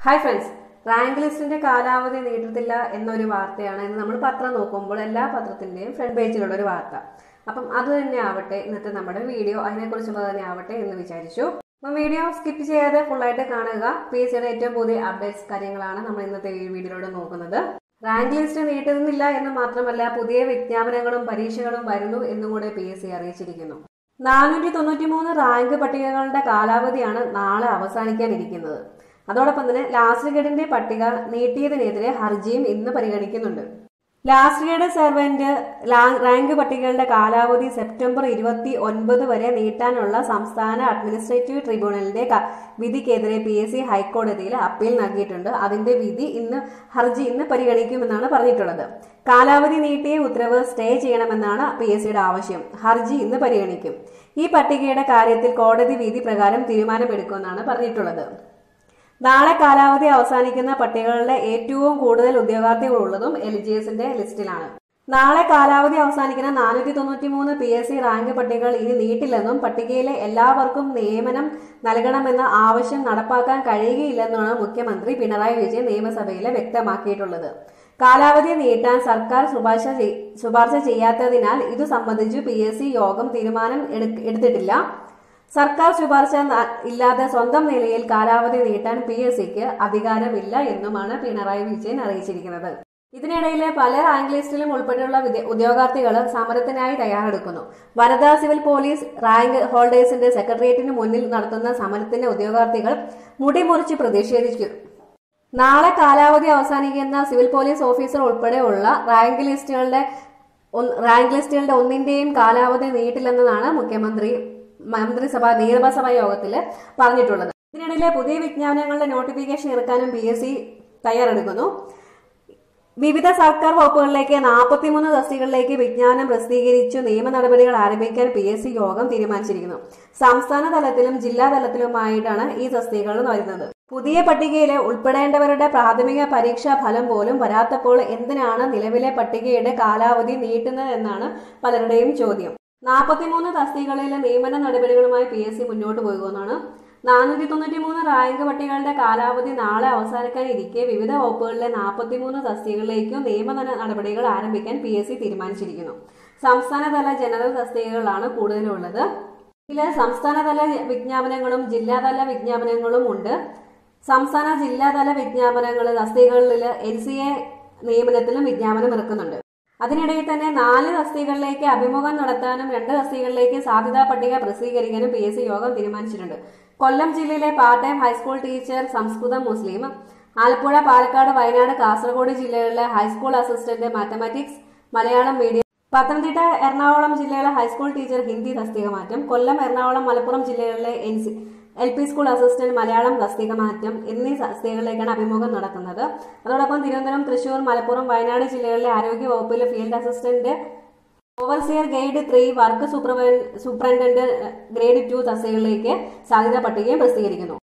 hi friends rank ലിസ്റ്റിന്റെ കാലാവധി നീട്ടത്തില്ല എന്നൊരു വാർത്തയാണ് ഇന്ന് നമ്മൾ പത്രം നോക്കുമ്പോൾ എല്ലാ പത്രത്തിന്റെയും ഫ്രണ്ട് പേജിലുള്ള ഒരു വാർത്ത അപ്പം അത് തന്നെ ആവട്ടെ ഇന്നത്തെ നമ്മുടെ വീഡിയോ അതിനെക്കുറിച്ചുള്ളത് തന്നെ ആവട്ടെ എന്ന് വിചാരിച്ചു അപ്പം വീഡിയോ സ്കിപ്പ് ചെയ്യാതെ ഫുള്ളായിട്ട് കാണുക പി എസ് സിയുടെ ഏറ്റവും പുതിയ അപ്ഡേറ്റ്സ് കാര്യങ്ങളാണ് നമ്മൾ ഇന്നത്തെ ഈ വീഡിയോയിലൂടെ നോക്കുന്നത് റാങ്ക് ലിസ്റ്റ് നീട്ടുന്നില്ല എന്ന് മാത്രമല്ല പുതിയ വിജ്ഞാപനങ്ങളും പരീക്ഷകളും വരുന്നു എന്നും കൂടെ പി എസ് സി അറിയിച്ചിരിക്കുന്നു നാനൂറ്റി തൊണ്ണൂറ്റി മൂന്ന് റാങ്ക് പട്ടികകളുടെ കാലാവധിയാണ് നാളെ അവസാനിക്കാനിരിക്കുന്നത് അതോടൊപ്പം തന്നെ ലാസ്റ്റ് ഗ്രേഡിന്റെ പട്ടിക നീട്ടിയതിനെതിരെ ഹർജിയും ഇന്ന് പരിഗണിക്കുന്നുണ്ട് ലാസ്റ്റ് ഗ്രേഡ് സെർവന്റ് റാങ്ക് പട്ടികകളുടെ കാലാവധി സെപ്റ്റംബർ ഇരുപത്തി ഒൻപത് വരെ നീട്ടാനുള്ള സംസ്ഥാന അഡ്മിനിസ്ട്രേറ്റീവ് ട്രിബ്യൂണലിന്റെ ക- വിധിക്കെതിരെ പി എസ് സി ഹൈക്കോടതിയിൽ അപ്പീൽ നൽകിയിട്ടുണ്ട് അതിന്റെ വിധി ഇന്ന് ഹർജി ഇന്ന് പരിഗണിക്കുമെന്നാണ് പറഞ്ഞിട്ടുള്ളത് കാലാവധി നീട്ടിയ ഉത്തരവ് സ്റ്റേ ചെയ്യണമെന്നാണ് പി എസ് സിയുടെ ആവശ്യം ഹർജി ഇന്ന് പരിഗണിക്കും ഈ പട്ടികയുടെ കാര്യത്തിൽ കോടതി വിധി പ്രകാരം തീരുമാനമെടുക്കുമെന്നാണ് പറഞ്ഞിട്ടുള്ളത് നാളെ കാലാവധി അവസാനിക്കുന്ന പട്ടികകളിലെ ഏറ്റവും കൂടുതൽ ഉദ്യോഗാർത്ഥികളുള്ളതും എൽ ജി എസിന്റെ ലിസ്റ്റിലാണ് നാളെ കാലാവധി അവസാനിക്കുന്ന നാനൂറ്റി തൊണ്ണൂറ്റി മൂന്ന് പി എസ് സി റാങ്ക് പട്ടികകൾ ഇനി നീട്ടില്ലെന്നും പട്ടികയിലെ എല്ലാവർക്കും നിയമനം നൽകണമെന്ന ആവശ്യം നടപ്പാക്കാൻ കഴിയുകയില്ലെന്നാണ് മുഖ്യമന്ത്രി പിണറായി വിജയൻ നിയമസഭയിൽ വ്യക്തമാക്കിയിട്ടുള്ളത് കാലാവധി നീട്ടാൻ സർക്കാർ ശുപാർശ ചെയ്- ശുപാർശ ചെയ്യാത്തതിനാൽ ഇതു സംബന്ധിച്ച് പി എസ് സി യോഗം തീരുമാനം എടുക്ക- എടുത്തിട്ടില്ല സർക്കാർ ശുപാർശ ന- ഇല്ലാതെ സ്വന്തം നിലയിൽ കാലാവധി നീട്ടാൻ പി എസ് സിക്ക് അധികാരമില്ല എന്നുമാണ് പിണറായി വിജയൻ അറിയിച്ചിരിക്കുന്നത് ഇതിനിടയിലെ പല റാങ്ക് ലിസ്റ്റിലും ഉൾപ്പെടെയുള്ള വിദ്യ- ഉദ്യോഗാർത്ഥികൾ സമരത്തിനായി തയ്യാറെടുക്കുന്നു വനിതാ സിവിൽ പോലീസ് റാങ്ക് ഹോൾഡേഴ്സിന്റെ സെക്രട്ടേറിയറ്റിന് മുന്നിൽ നടത്തുന്ന സമരത്തിന്റെ ഉദ്യോഗാർത്ഥികൾ മുടിമുറിച്ച് പ്രതിഷേധിച്ചു നാളെ കാലാവധി അവസാനിക്കുന്ന സിവിൽ പോലീസ് ഓഫീസർ ഉൾപ്പെടെയുള്ള റാങ്ക് ലിസ്റ്റുകളുടെ ഒന്ന് റാങ്ക് ലിസ്റ്റുകളുടെ ഒന്നിന്റെയും കാലാവധി നീട്ടില്ലെന്നതാണ് മുഖ്യമന്ത്രി മന്ത്രിസഭ നിയമസഭാ യോഗത്തിൽ പറഞ്ഞിട്ടുള്ളത് ഇതിനിടയിലെ പുതിയ വിജ്ഞാപനങ്ങളുടെ നോട്ടിഫിക്കേഷൻ ഇറക്കാനും പി എസ് സി തയ്യാറെടുക്കുന്നു വിവിധ സർക്കാർ വകുപ്പുകളിലേക്ക് നാൽപ്പത്തിമൂന്ന് തസ്തികകളിലേക്ക് വിജ്ഞാനം പ്രസിദ്ധീകരിച്ചു നിയമ നടപടികൾ ആരംഭിക്കാൻ പി എസ് സി യോഗം തീരുമാനിച്ചിരിക്കുന്നു സംസ്ഥാന തലത്തിലും ജില്ലാ തലത്തിലുമായിട്ടാണ് ഈ തസ്തികകൾ വരുന്നത് പുതിയ പട്ടികയിലെ ഉൾപ്പെടേണ്ടവരുടെ പ്രാഥമിക പരീക്ഷാ ഫലം പോലും വരാത്തപ്പോൾ എന്തിനാണ് നിലവിലെ പട്ടികയുടെ കാലാവധി നീട്ടുന്നതെന്നാണ് പലരുടെയും ചോദ്യം നാൽപ്പത്തിമൂന്ന് തസ്തികകളിലെ നിയമന നടപടികളുമായി പി എസ് സി മുന്നോട്ട് പോകുമെന്നാണ് നാനൂറ്റി തൊണ്ണൂറ്റി മൂന്ന് റാങ്ക് പട്ടികകളുടെ കാലാവധി നാളെ അവസാനിക്കാനിരിക്കെ വിവിധ വകുപ്പുകളിലെ നാൽപ്പത്തിമൂന്ന് തസ്തികകളിലേക്കും നിയമന നടപടികൾ ആരംഭിക്കാൻ പി എസ് സി തീരുമാനിച്ചിരിക്കുന്നു സംസ്ഥാനതല ജനറൽ തസ്തികകളാണ് കൂടുതലുള്ളത് ഇതിൽ സംസ്ഥാനതല വിജ്ഞാപനങ്ങളും ജില്ലാതല വിജ്ഞാപനങ്ങളും ഉണ്ട് സംസ്ഥാന ജില്ലാതല വിജ്ഞാപനങ്ങൾ തസ്തികകളിൽ എൻ സി എ നിയമനത്തിലും വിജ്ഞാപനം ഇറക്കുന്നുണ്ട് അതിനിടയിൽ തന്നെ നാല് തസ്തികകളിലേക്ക് അഭിമുഖം നടത്താനും രണ്ട് തസ്തികകളിലേക്ക് സാധ്യതാ പട്ടിക പ്രസിദ്ധീകരിക്കാനും പി എസ് സി യോഗം തീരുമാനിച്ചിട്ടുണ്ട് കൊല്ലം ജില്ലയിലെ part time high school teacher Samskritam Muslim Alappuzha Palakkad Wayanad Kasaragod ജില്ലകളിലെ high school assistant mathematics Malayalam medium Pathanamthitta Ernakulam ജില്ലയിലെ ഹൈസ്കൂൾ ടീച്ചർ ഹിന്ദി തസ്തിക മാറ്റം കൊല്ലം എറണാകുളം മലപ്പുറം ജില്ലകളിലെ N C L P school assistant Malayalam തസ്തിക മാറ്റം എന്നീ തസ്തികകളിലേക്കാണ് അഭിമുഖം നടക്കുന്നത് അതോടൊപ്പം തിരുവനന്തപുരം തൃശൂർ മലപ്പുറം വയനാട് ജില്ലകളിലെ ആരോഗ്യ വകുപ്പിലെ field assistant overseer guide three work സൂപ്പർവൈ സൂപ്രണ്ടന്റ് ഗ്രേഡ് ടു തസ്തികകളിലേക്ക് സാധ്യതാ പട്ടികയും പ്രസിദ്ധീകരിക്കുന്നു